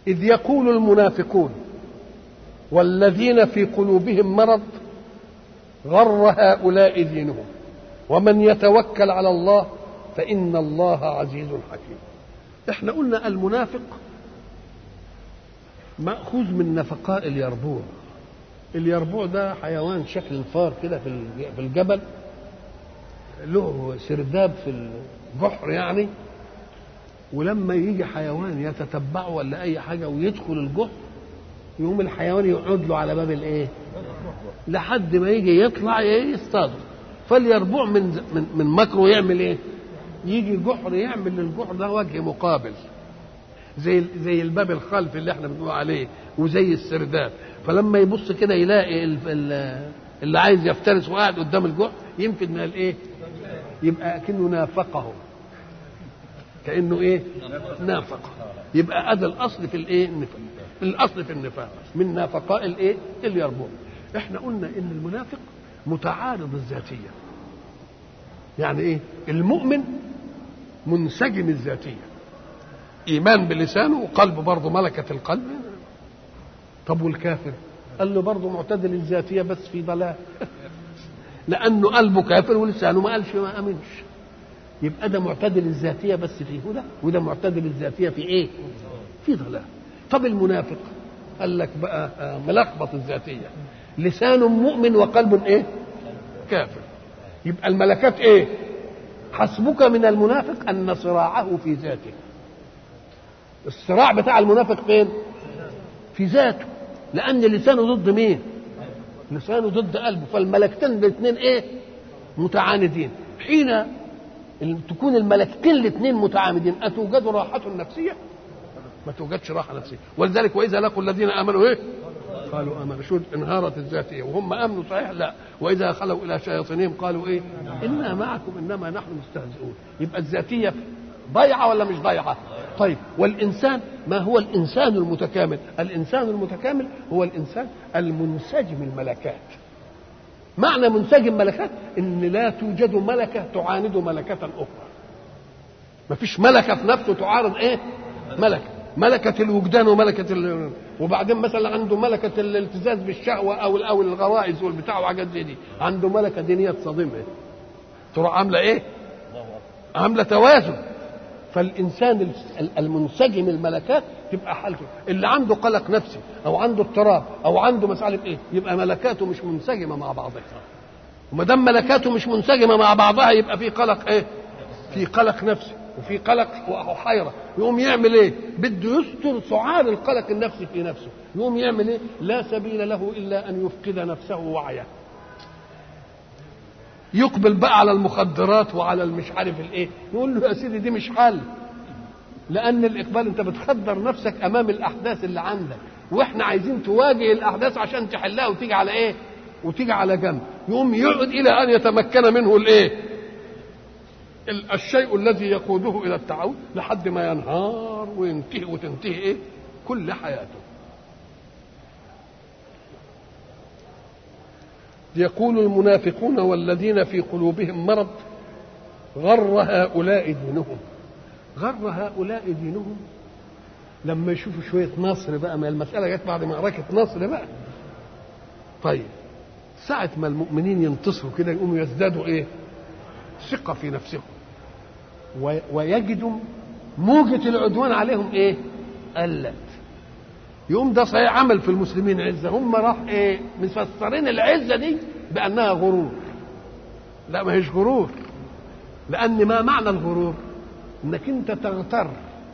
إذ يقول المنافقون والذين في قلوبهم مرض غر هؤلاء دينهم ومن يتوكل على الله فإن الله عزيز حكيم احنا قلنا المنافق مأخوذ من نفقاء اليربوع اليربوع ده حيوان شكل الفار كده في في الجبل له سرداب في البحر يعني ولما يجي حيوان يتتبعه ولا اي حاجه ويدخل الجحر يقوم الحيوان يقعد له على باب الايه لحد ما يجي يطلع يصطاده فاليربوع من من من مكره يعمل ايه يجي جحر يعمل للجحر ده وجه مقابل زي زي الباب الخلفي اللي احنا بنقول عليه وزي السرداب فلما يبص كده يلاقي اللي عايز يفترس وقاعد قدام الجحر يمكن من الايه يبقى كأنه نافقه كأنه ايه نافق يبقى هذا الاصل في الايه النفاق الاصل في النفاق من نافقاء الايه اليربوع احنا قلنا ان المنافق متعارض الذاتيه يعني ايه المؤمن منسجم الذاتيه ايمان بلسانه وقلبه برضه ملكه القلب طب والكافر قال له برضه معتدل الذاتيه بس في ضلال لانه قلبه كافر ولسانه ما قالش ما امنش يبقى ده معتدل الذاتيه بس في هدى وده معتدل الذاتيه في ايه في ضلال طب المنافق قال لك بقى ملخبط الذاتيه لسان مؤمن وقلب ايه كافر يبقى الملكات ايه حسبك من المنافق ان صراعه في ذاته الصراع بتاع المنافق فين في ذاته لان لسانه ضد مين لسانه ضد قلبه فالملكتين الاثنين ايه متعاندين حين تكون الملكتين الاثنين متعامدين اتوجد راحه نفسيه ما توجدش راحه نفسيه ولذلك واذا لقوا الذين امنوا ايه قالوا امنوا شو انهارت الذاتيه وهم امنوا صحيح لا واذا خلوا الى شياطينهم قالوا ايه انا معكم انما نحن مستهزئون يبقى الذاتيه ضيعه ولا مش ضيعه طيب والانسان ما هو الانسان المتكامل الانسان المتكامل هو الانسان المنسجم الملكات معنى منسجم ملكات ان لا توجد ملكه تعاند ملكه اخرى ما فيش ملكه في نفسه تعارض ايه ملكه ملكة الوجدان وملكة ال... وبعدين مثلا عنده ملكة الالتزاز بالشهوة أو أو الغرائز والبتاع وحاجات زي دي عنده ملكة دينية تصادمها تروح عاملة إيه؟ عاملة توازن فالإنسان المنسجم الملكات تبقى حالته اللي عنده قلق نفسي أو عنده اضطراب أو عنده مسألة إيه؟ يبقى ملكاته مش منسجمة مع بعضها وما دام ملكاته مش منسجمة مع بعضها يبقى في قلق إيه؟ في قلق نفسي وفي قلق وحيرة يقوم يعمل ايه بده يستر سعال القلق النفسي في نفسه يقوم يعمل ايه لا سبيل له الا ان يفقد نفسه وعيه يقبل بقى على المخدرات وعلى المش عارف الايه يقول له يا سيدي دي مش حل لان الاقبال انت بتخدر نفسك امام الاحداث اللي عندك واحنا عايزين تواجه الاحداث عشان تحلها وتيجي على ايه وتيجي على جنب يقوم يقعد الى ان يتمكن منه الايه الشيء الذي يقوده الى التعود لحد ما ينهار وينتهي وتنتهي ايه كل حياته يقول المنافقون والذين في قلوبهم مرض غر هؤلاء دينهم غر هؤلاء دينهم لما يشوفوا شوية نصر بقى ما المسألة جت بعد معركة نصر بقى طيب ساعة ما المؤمنين ينتصروا كده يقوموا يزدادوا ايه ثقة في نفسهم ويجدوا موجة العدوان عليهم ايه قلت يقوم ده صحيح عمل في المسلمين عزة هم راح ايه مفسرين العزة دي بأنها غرور لا ما هيش غرور لأن ما معنى الغرور انك انت تغتر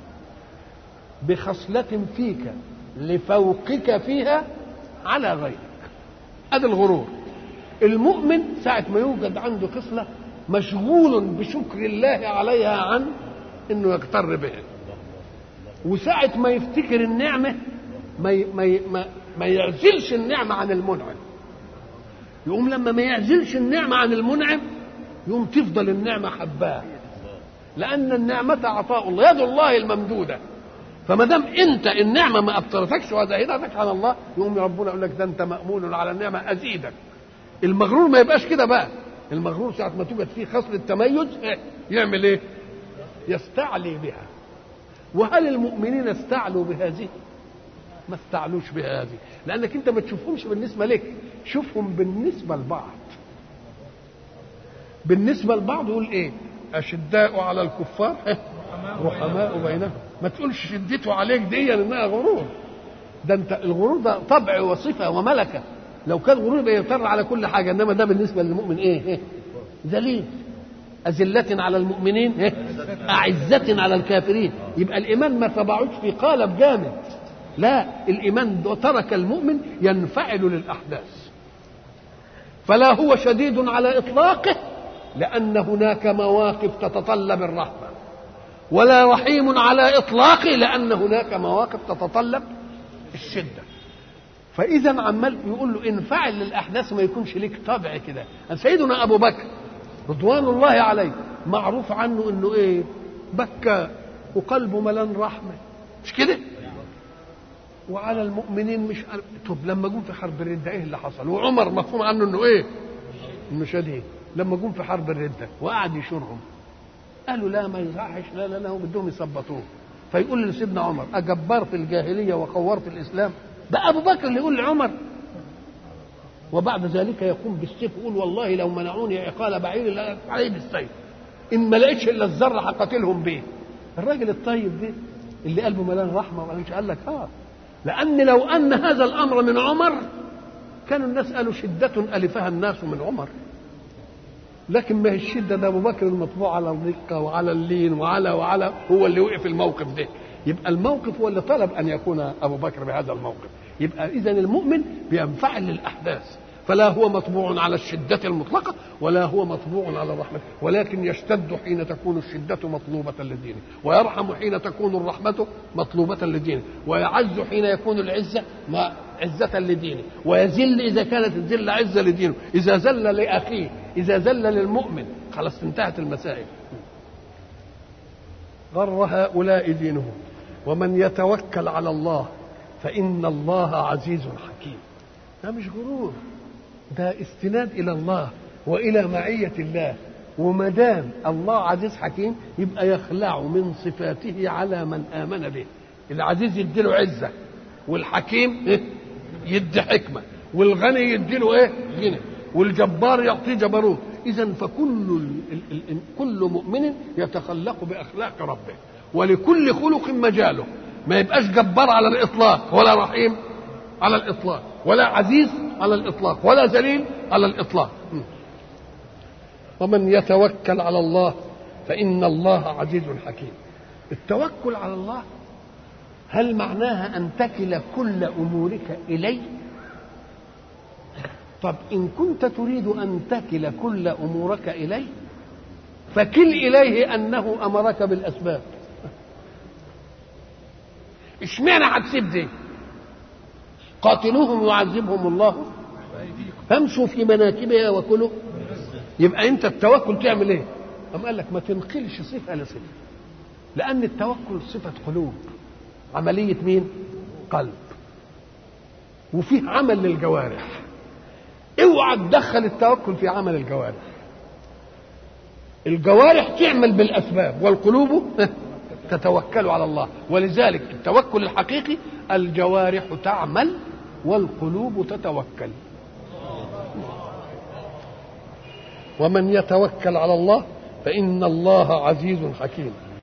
بخصلة فيك لفوقك فيها على غيرك هذا الغرور المؤمن ساعة ما يوجد عنده خصلة مشغول بشكر الله عليها عن انه يغتر بها وساعة ما يفتكر النعمة ما ما ما, ما يعزلش النعمة عن المنعم يقوم لما ما يعزلش النعمة عن المنعم يقوم تفضل النعمة حباه لأن النعمة عطاء الله يد الله الممدودة فما دام انت النعمه ما ابطلتكش وزهدتك عن الله يقوم ربنا يقول لك ده انت مامون على النعمه ازيدك المغرور ما يبقاش كده بقى المغرور ساعة ما توجد فيه خصل التميز يعمل ايه؟ يستعلي بها وهل المؤمنين استعلوا بهذه؟ ما استعلوش بها هذه لانك انت ما تشوفهمش بالنسبه لك شوفهم بالنسبه لبعض بالنسبه لبعض يقول ايه اشداء على الكفار رحماء بينهم ما تقولش شدته عليك دي انها غرور ده انت الغرور ده طبع وصفه وملكه لو كان غرور يبقى يغتر على كل حاجه انما ده بالنسبه للمؤمن ايه, إيه؟ ذليل أذلة على المؤمنين إيه؟ أعزة على الكافرين يبقى الإيمان ما تبعوش في قالب جامد لا الإيمان ترك المؤمن ينفعل للأحداث فلا هو شديد على إطلاقه لأن هناك مواقف تتطلب الرحمة ولا رحيم على إطلاقه لأن هناك مواقف تتطلب الشدة فإذا عمال يقول له انفعل للأحداث ما يكونش ليك طبع كده سيدنا أبو بكر رضوان الله عليه معروف عنه انه ايه بكى وقلبه ملان رحمه مش كده وعلى المؤمنين مش طب لما جم في حرب الردة ايه اللي حصل وعمر مفهوم عنه انه ايه انه شديد لما جم في حرب الردة وقعد يشورهم قالوا لا ما يصحش لا لا لا بدهم يثبطوه فيقول لسيدنا عمر أجبار في الجاهلية وقوار في الإسلام ده أبو بكر اللي يقول لعمر وبعد ذلك يقوم بالسيف يقول والله لو منعوني عقال بعير لا عليه بالسيف ان ما لقيتش الا الذره هقاتلهم بيه الراجل الطيب ده اللي قلبه ملان رحمه ولا مش قال لك اه لان لو ان هذا الامر من عمر كانوا الناس قالوا شده الفها الناس من عمر لكن ما هي الشده ده ابو بكر المطبوع على الرقه وعلى اللين وعلى وعلى هو اللي وقف الموقف ده يبقى الموقف هو اللي طلب ان يكون ابو بكر بهذا الموقف يبقى اذا المؤمن بينفعل للاحداث فلا هو مطبوع على الشدة المطلقة ولا هو مطبوع على الرحمة ولكن يشتد حين تكون الشدة مطلوبة لدينه ويرحم حين تكون الرحمة مطلوبة لدينه ويعز حين يكون العزة ما عزة لدينه ويذل إذا كانت الذلة عزة لدينه إذا ذل لأخيه إذا ذل للمؤمن خلاص انتهت المسائل غر هؤلاء دينهم ومن يتوكل على الله فإن الله عزيز حكيم ده مش غرور ده استناد إلى الله وإلى معية الله وما دام الله عزيز حكيم يبقى يخلع من صفاته على من آمن به العزيز يديله عزة والحكيم يدي حكمة والغني يديله ايه غنى والجبار يعطيه جبروت إذا فكل كل مؤمن يتخلق بأخلاق ربه ولكل خلق مجاله ما يبقاش جبار على الإطلاق ولا رحيم على الإطلاق ولا عزيز على الإطلاق ولا ذليل على الإطلاق ومن يتوكل على الله فإن الله عزيز حكيم التوكل على الله هل معناها أن تكل كل أمورك إليه طب إن كنت تريد أن تكل كل أمورك إليه فكل إليه أنه أمرك بالأسباب اشمعنى هتسيب دي قاتلوهم يعذبهم الله فامشوا في مناكبها وكلوا يبقى انت التوكل تعمل ايه أم قال لك ما تنقلش صفة لصفة لأن التوكل صفة قلوب عملية مين قلب وفيه عمل للجوارح اوعى تدخل التوكل في عمل الجوارح الجوارح تعمل بالأسباب والقلوب تتوكل على الله ولذلك التوكل الحقيقي الجوارح تعمل والقلوب تتوكل ومن يتوكل على الله فإن الله عزيز حكيم